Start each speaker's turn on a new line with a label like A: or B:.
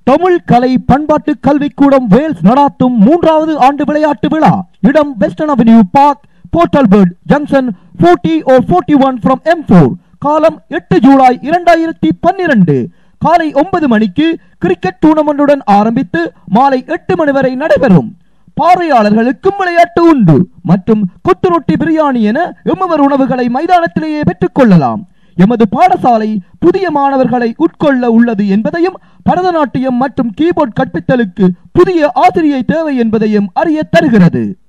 A: தமிழ் கலை பண்பாட்டு கல்விக்கூடம் வேல்ஸ் நடாத்தும் மூன்றாவது ஆண்டு விளையாட்டு விழா இடம் வெஸ்டர்ன் அவென்யூ பார்க் போர்ட்டல்பர்ட் junction 40 or 41 one from M four காலம் எட்டு ஜூலை இரண்டாயிரத்தி பன்னிரண்டு காலை ஒன்பது மணிக்கு கிரிக்கெட் டூர்னமெண்டுடன் ஆரம்பித்து மாலை எட்டு மணி வரை நடைபெறும் பார்வையாளர்களுக்கும் விளையாட்டு உண்டு மற்றும் கொத்து ரொட்டி பிரியாணி என எம்மவர் உணவுகளை மைதானத்திலேயே பெற்றுக் கொள்ளலாம் எமது பாடசாலை புதிய மாணவர்களை உட்கொள்ள உள்ளது என்பதையும் பரதநாட்டியம் மற்றும் கீபோர்ட் கற்பித்தலுக்கு புதிய ஆசிரியை தேவை என்பதையும் அறிய தருகிறது